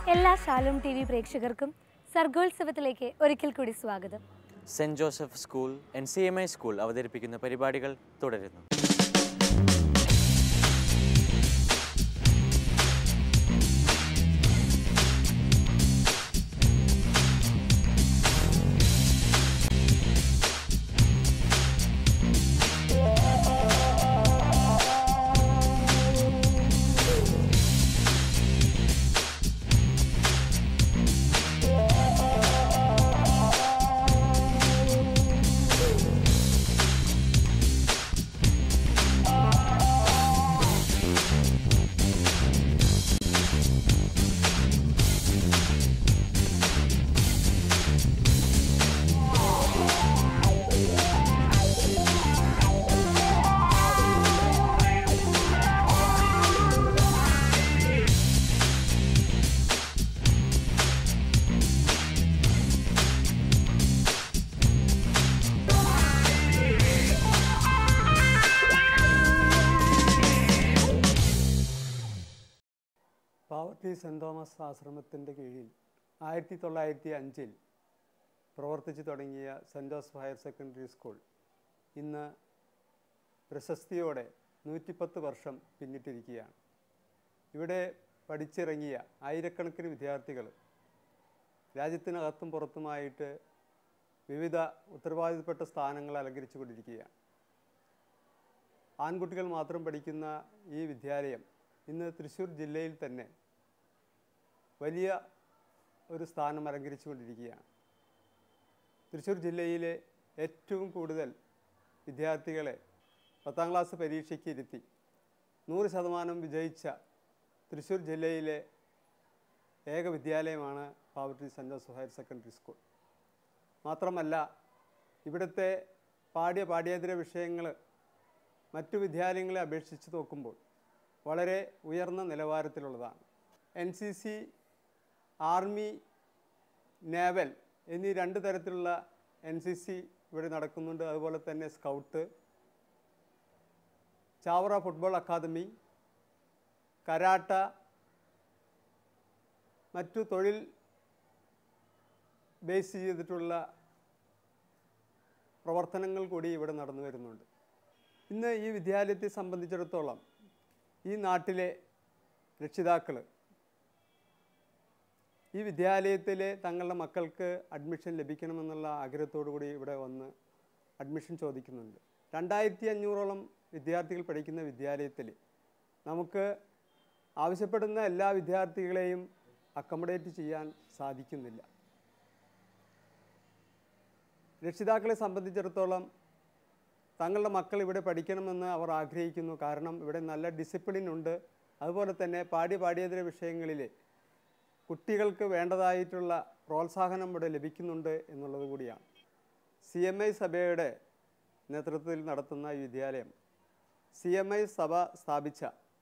എല്ലാ Shalom T V പ്രേക്ഷകർക്കും സർഗോത്സവത്തിലേക്ക് ഒരിക്കൽ കൂടി സ്വാഗതം saint Joseph school N C M I school അവതരിപ്പിക്കുന്ന പരിപാടികൾ തുടരുന്നു പാവർട്ടി സെൻറ് തോമസ് ആശ്രമത്തിൻ്റെ കീഴിൽ ആയിരത്തി തൊള്ളായിരത്തി അഞ്ചിൽ പ്രവർത്തിച്ചു തുടങ്ങിയ saint Joseph higher secondary school ഇന്ന് പ്രശസ്തിയോടെ നൂറ്റിപ്പത്ത് വർഷം പിന്നിട്ടിരിക്കുകയാണ് ഇവിടെ പഠിച്ചിറങ്ങിയ ആയിരക്കണക്കിന് വിദ്യാർത്ഥികൾ രാജ്യത്തിനകത്തും പുറത്തുമായിട്ട് വിവിധ ഉത്തരവാദിത്തപ്പെട്ട സ്ഥാനങ്ങൾ അലങ്കരിച്ചു കൊണ്ടിരിക്കുകയാണ് ആൺകുട്ടികൾ മാത്രം പഠിക്കുന്ന ഈ വിദ്യാലയം ഇന്ന് തൃശ്ശൂർ ജില്ലയിൽ തന്നെ വലിയ ഒരു സ്ഥാനം അലങ്കരിച്ചു കൊണ്ടിരിക്കുകയാണ് തൃശ്ശൂർ ജില്ലയിലെ ഏറ്റവും കൂടുതൽ വിദ്യാർത്ഥികളെ പത്താം ക്ലാസ് പരീക്ഷയ്ക്ക് ഇരുത്തി നൂറ് ശതമാനം വിജയിച്ച തൃശ്ശൂർ ജില്ലയിലെ ഏക വിദ്യാലയമാണ് Pavaratty saint Joseph higher secondary school മാത്രമല്ല ഇവിടുത്തെ പാഠ്യ പാഠ്യേതര വിഷയങ്ങൾ മറ്റു വിദ്യാലയങ്ങളെ അപേക്ഷിച്ച് നോക്കുമ്പോൾ വളരെ ഉയർന്ന നിലവാരത്തിലുള്ളതാണ് N C C army naval എന്നീ രണ്ട് തരത്തിലുള്ള എൻ സി സി ഇവിടെ നടക്കുന്നുണ്ട് അതുപോലെ തന്നെ scout Chavara football academy karate മറ്റു തൊഴിൽ ബേസ് ചെയ്തിട്ടുള്ള പ്രവർത്തനങ്ങൾ കൂടി ഇവിടെ നടന്നു വരുന്നുണ്ട് ഇന്ന് ഈ വിദ്യാലയത്തെ സംബന്ധിച്ചിടത്തോളം ഈ നാട്ടിലെ രക്ഷിതാക്കൾ ഈ വിദ്യാലയത്തിലെ തങ്ങളുടെ മക്കൾക്ക് അഡ്മിഷൻ ലഭിക്കണമെന്നുള്ള ആഗ്രഹത്തോടു കൂടി ഇവിടെ വന്ന് അഡ്മിഷൻ ചോദിക്കുന്നുണ്ട് രണ്ടായിരത്തി അഞ്ഞൂറോളം വിദ്യാർത്ഥികൾ പഠിക്കുന്ന വിദ്യാലയത്തിൽ നമുക്ക് ആവശ്യപ്പെടുന്ന എല്ലാ വിദ്യാർത്ഥികളെയും അക്കോമഡേറ്റ് ചെയ്യാൻ സാധിക്കുന്നില്ല രക്ഷിതാക്കളെ സംബന്ധിച്ചിടത്തോളം തങ്ങളുടെ മക്കൾ ഇവിടെ പഠിക്കണമെന്ന് അവർ ആഗ്രഹിക്കുന്നു കാരണം ഇവിടെ നല്ല ഡിസിപ്ലിൻ ഉണ്ട് അതുപോലെ തന്നെ പാഠ്യ പാഠ്യേതര വിഷയങ്ങളിൽ കുട്ടികൾക്ക് വേണ്ടതായിട്ടുള്ള പ്രോത്സാഹനം ഇവിടെ ലഭിക്കുന്നുണ്ട് എന്നുള്ളത് കൂടിയാണ് സി എം ഐ സഭയുടെ നേതൃത്വത്തിൽ നടത്തുന്ന ഈ വിദ്യാലയം സി എം ഐ സഭ സ്ഥാപിച്ച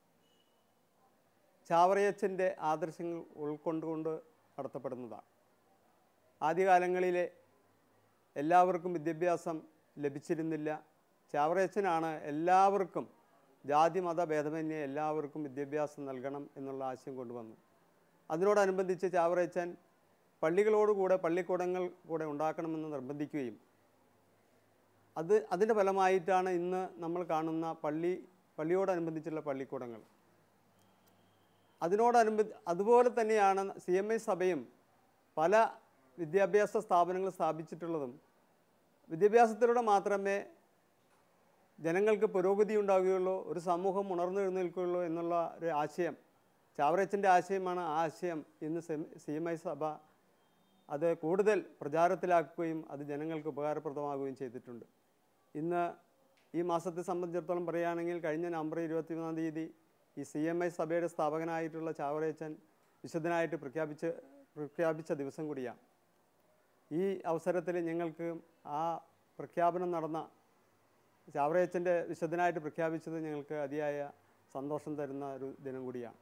ചാവറയച്ചൻ്റെ ആദർശങ്ങൾ ഉൾക്കൊണ്ടുകൊണ്ട് നടത്തപ്പെടുന്നതാണ് ആദ്യകാലങ്ങളിലെ എല്ലാവർക്കും വിദ്യാഭ്യാസം ലഭിച്ചിരുന്നില്ല ചാവറയച്ചനാണ് എല്ലാവർക്കും ജാതി മത ഭേദമന്യേ എല്ലാവർക്കും വിദ്യാഭ്യാസം നൽകണം എന്നുള്ള ആശയം കൊണ്ടുവന്നു അതിനോടനുബന്ധിച്ച് ചാവറയച്ചൻ പള്ളികളോടുകൂടെ പള്ളിക്കൂടങ്ങൾ കൂടെ ഉണ്ടാക്കണമെന്ന് നിർബന്ധിക്കുകയും അത് അതിൻ്റെ ഫലമായിട്ടാണ് ഇന്ന് നമ്മൾ കാണുന്ന പള്ളി പള്ളിയോടനുബന്ധിച്ചുള്ള പള്ളിക്കൂടങ്ങൾ അതിനോടനുബന്ധി അതുപോലെ തന്നെയാണ് സി എം ഐ സഭയും പല വിദ്യാഭ്യാസ സ്ഥാപനങ്ങൾ സ്ഥാപിച്ചിട്ടുള്ളതും വിദ്യാഭ്യാസത്തിലൂടെ മാത്രമേ ജനങ്ങൾക്ക് പുരോഗതി ഉണ്ടാവുകയുള്ളൂ ഒരു സമൂഹം ഉണർന്നെഴുന്നേൽക്കുകയുള്ളൂ എന്നുള്ള ഒരു ആശയം ചാവറച്ചൻ്റെ ആശയമാണ് ആ ആശയം ഇന്ന് സി എം ഐ സഭ അത് കൂടുതൽ പ്രചാരത്തിലാക്കുകയും അത് ജനങ്ങൾക്ക് ഉപകാരപ്രദമാകുകയും ചെയ്തിട്ടുണ്ട് ഇന്ന് ഈ മാസത്തെ സംബന്ധിച്ചിടത്തോളം പറയുകയാണെങ്കിൽ കഴിഞ്ഞ നവംബർ ഇരുപത്തിമൂന്നാം തീയതി ഈ സി എം ഐ സഭയുടെ സ്ഥാപകനായിട്ടുള്ള ചാവറയച്ചൻ വിശുദ്ധനായിട്ട് പ്രഖ്യാപിച്ച് പ്രഖ്യാപിച്ച ദിവസം കൂടിയാണ് ഈ അവസരത്തിൽ ഞങ്ങൾക്ക് ആ പ്രഖ്യാപനം നടന്ന ചാവറയച്ചൻ്റെ വിശുദ്ധനായിട്ട് പ്രഖ്യാപിച്ചത് ഞങ്ങൾക്ക് അതിയായ സന്തോഷം തരുന്ന ഒരു ദിനം കൂടിയാണ്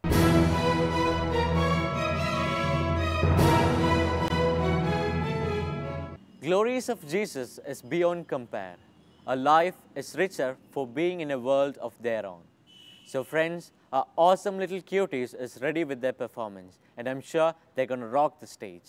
Glories of Jesus is beyond compare. A life is richer for being in a world of their own. So, friends, Our awesome little cuties is ready with their performance, and I'm sure they're going to rock the stage.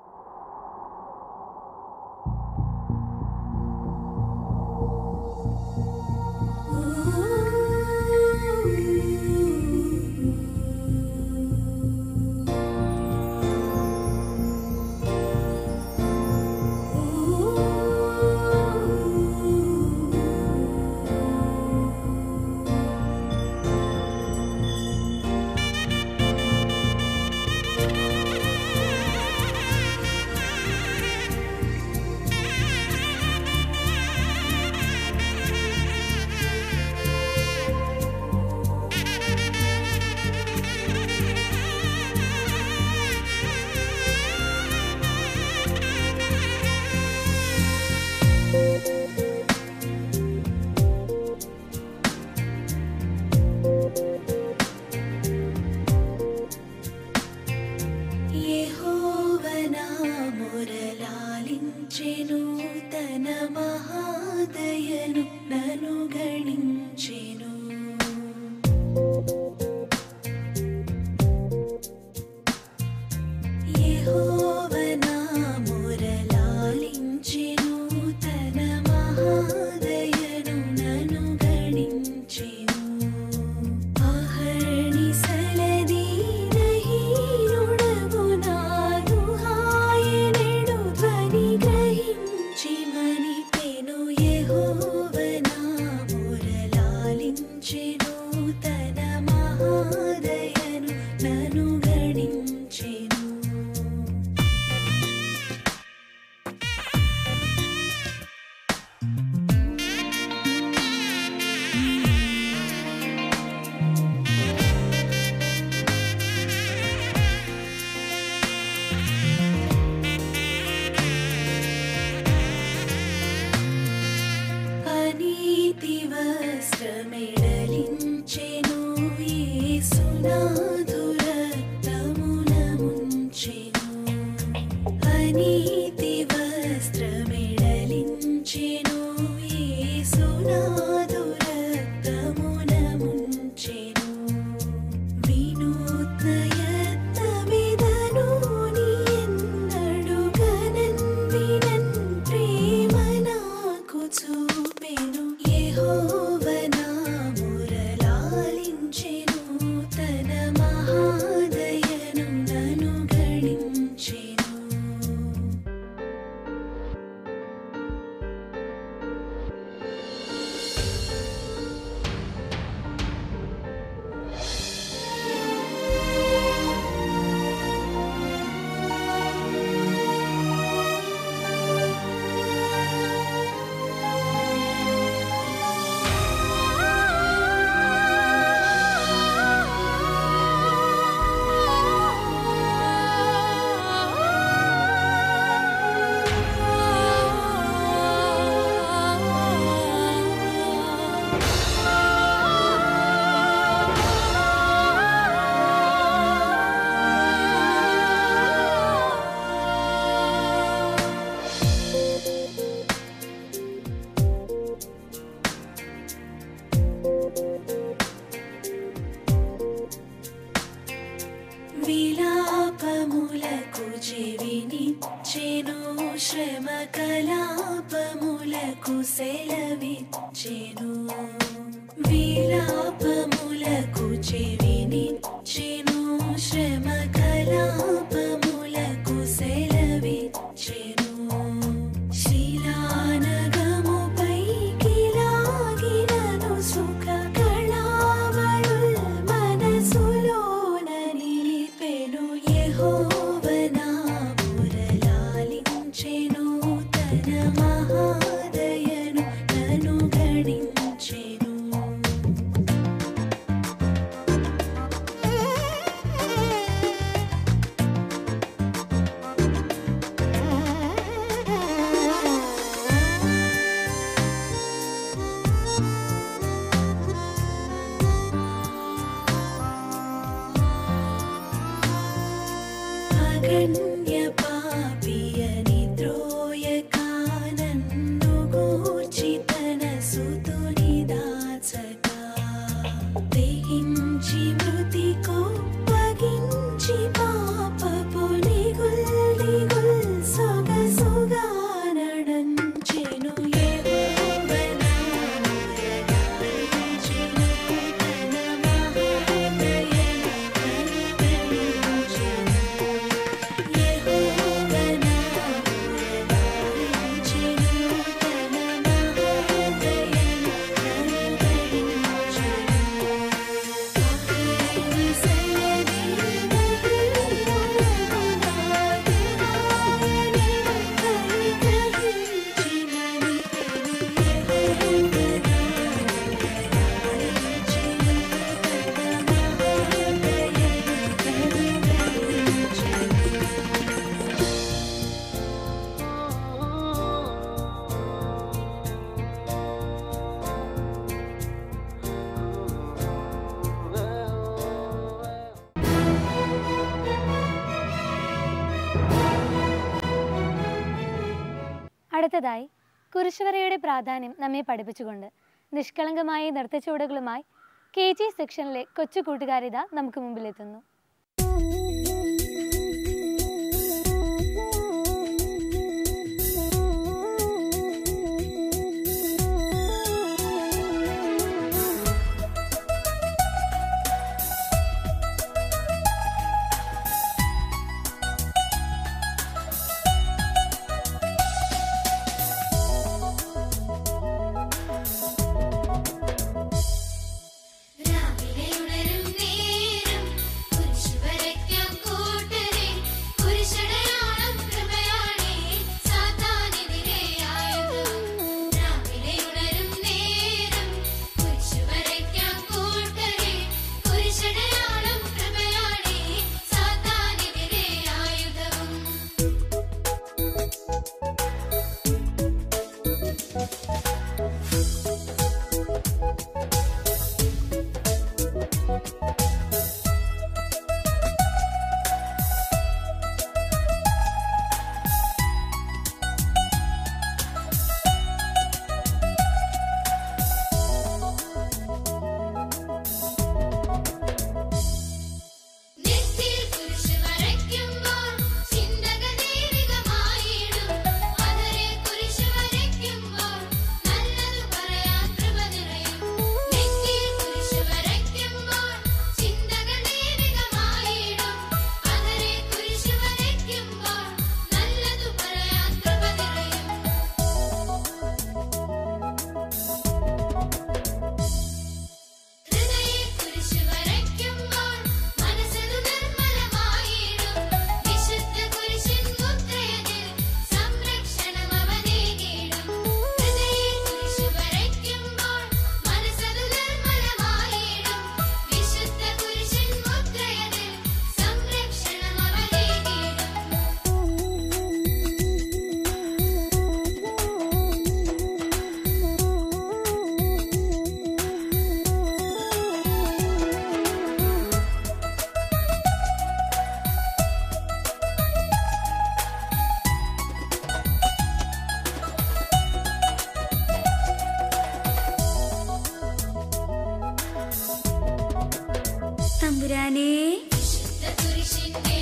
యెహోవనా మురలాలించెను తన మహాదయను నను గణించెను యెహోవనా మురలాలించెను తన మహాదయను నను గణించెను అహర్నిశలదీనహీనుడగు నాను హాయనెడు ధ్వని గ్రహించి మనిపెను యెహోవనా మురలాలించెను తన మహాదయను నను గణించెను అనీతి వస్త్రమెడలించెను యేసునాథురక్తమున ముంచెను అనీతి వస్త్రమెడలించెను యేసునాథురక్తమున ముంచెను వినూత్నయత్నమిదను నీ ఎన్నడుగనన్ వినన్ ప్రేమ నాకు చూపెను యెహోవనా మురలాలించెను తన మహాదయను నను గణించెను విలాపములకు చెవినిచ్చెను శ్రమ కలాపములకు సెలవిచ్చెను విలాపములకు చెవినిచ్చెను శ్రమ కలాపములకు సెలవిచ్చెను శిలానగముపైకి లాగినను సుఖ కళావళుల్ మనసులోన నిలిపెను యెహోవనా మురలాలించెను తన మహాదయను నను గణించెను అగణ్య పాపియని ద్రోయకానన్ను గూర్చి తన సుతుని దాచగా తెగించి അടുത്തതായി കുരിശുവരയുടെ പ്രാധാന്യം നമ്മെ പഠിപ്പിച്ചുകൊണ്ട് നിഷ്കളങ്കമായ നൃത്തച്ചുവടുകളുമായി കെ ജി സെക്ഷനിലെ കൊച്ചു കൂട്ടുകാരിത നമുക്ക് മുമ്പിലെത്തുന്നു രാവിലെ ഉണരും നേരം കുരിശ് വരയ്ക്കാം കൂട്ടരെ കുരിശടയാളം കൃപയാണേ സാത്താനെതിരെയായതും രാവിലെ ഉണരും നേരം കുരിശ് വരയ്ക്കാം കൂട്ടരെ കുരിശടയാളം കൃപയാണേ സാത്താനെതിരെയായുധവും നെറ്റിയിൽ കുരിശ് വരയ്ക്കുമ്പോൾ ചിന്തകൾ ദൈവികമായിടും അതരെ കുരിശ് വരയ്ക്കുമ്പോൾ നല്ലത് പറയാൻ കൃപ നിറയും നെറ്റിയിൽ കുരിശ് വരയ്ക്കുമ്പോൾ ചിന്തകൾ ദൈവികമായിടും അതരെ കുരിശ് വരയ്ക്കുമ്പോൾ നല്ലത് പറയാൻ കൃപ നിറയും ഹൃദയെ കുരിശ് വരയ്ക്കുമ്പോൾ മനസ്സത് നിർമ്മലമായിടും വിശുദ്ധ കുരിശിൻ മുദ്രയതിൽ സംരക്ഷണം അവനേകിടും ഹൃദയെ കുരിശ് വരയ്ക്കുമ്പോൾ മനസ്സത് നിർമ്മലമായിടും വിശുദ്ധ കുരിശിൻ മുദ്രയതിൽ സംരക്ഷണം അവനേകിടും തമ്പുരാനേ വിശുദ്ധ കുരിശിന്റെ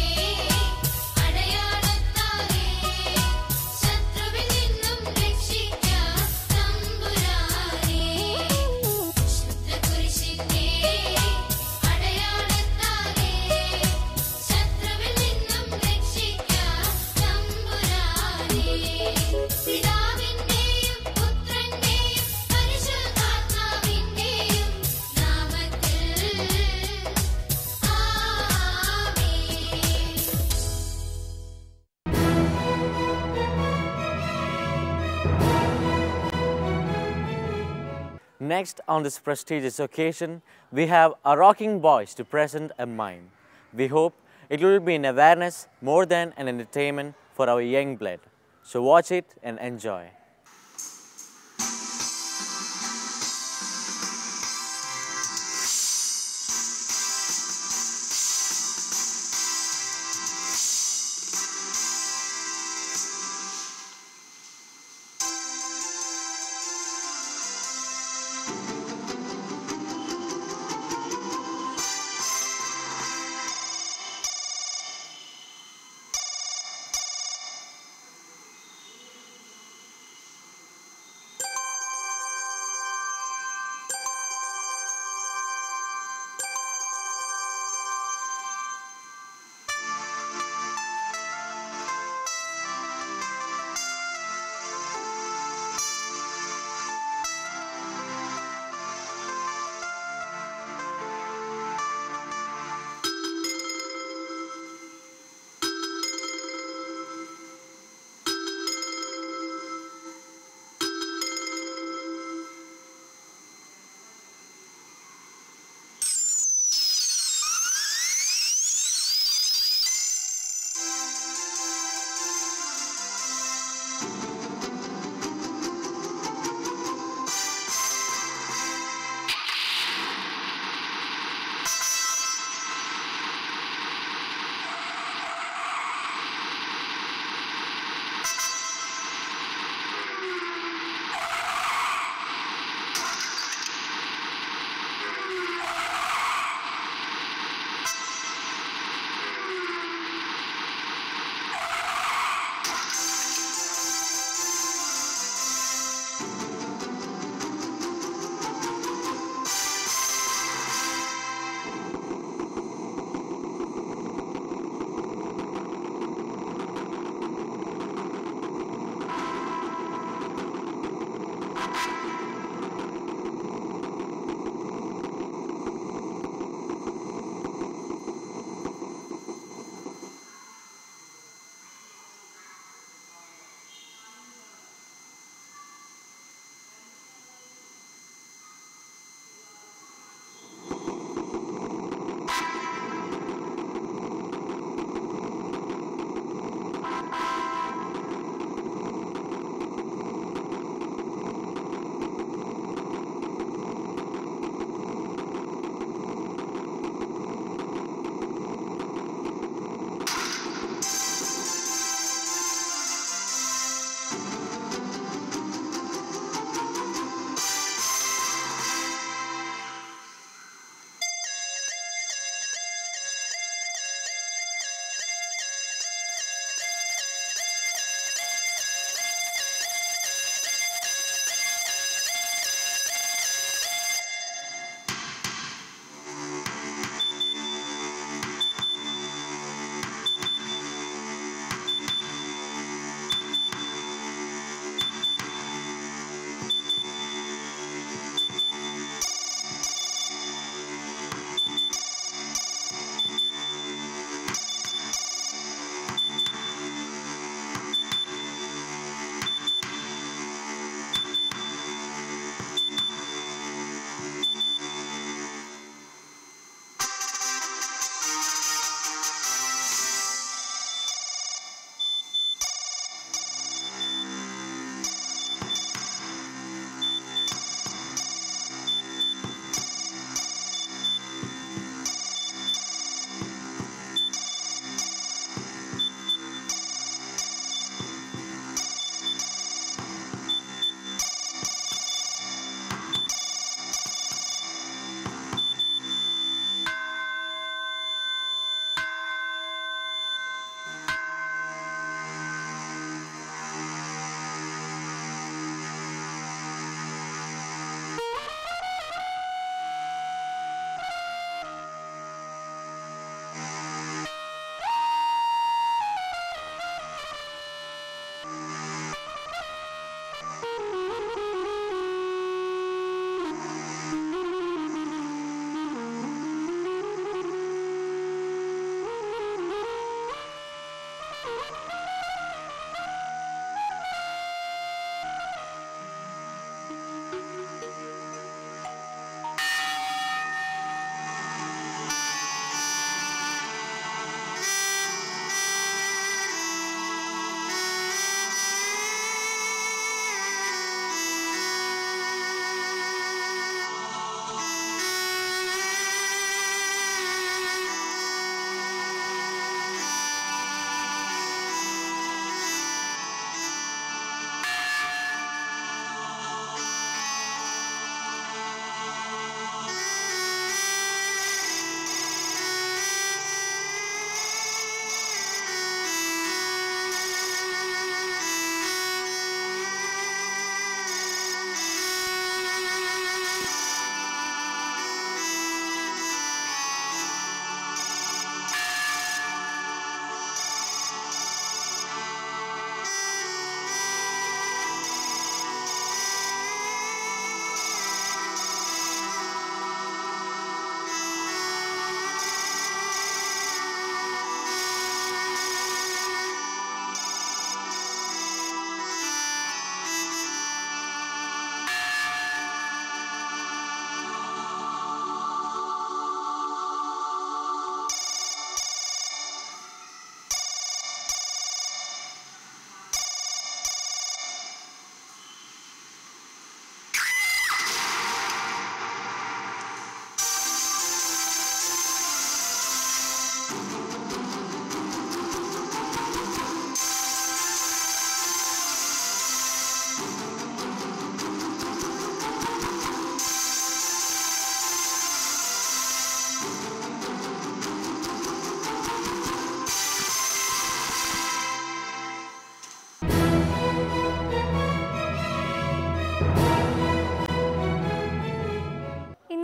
അടയാളത്താലേ ശത്രുവിൽ നിന്നും രക്ഷിക്കാം തമ്പുരാനേ വിശുദ്ധ കുരിശിന്റെ അടയാളത്താലേ ശത്രുവിൽ നിന്നും രക്ഷിക്കാം തമ്പുരാനേ പിതാവിന്റെയും പുത്രന്റെയും പരിശുദ്ധാത്മാവിന്റെയും നാമത്തിൽ ആമേൻ Next, on this prestigious occasion, we have a rocking boys to present a mime. We hope it will be an awareness more than an entertainment for our young blood. So watch it and enjoy.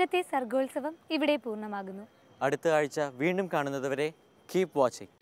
ഇന്നത്തെ സർഗോത്സവം ഇവിടെ പൂർണ്ണമാകുന്നു അടുത്ത ആഴ്ച വീണ്ടും കാണുന്നതുവരെ keep watching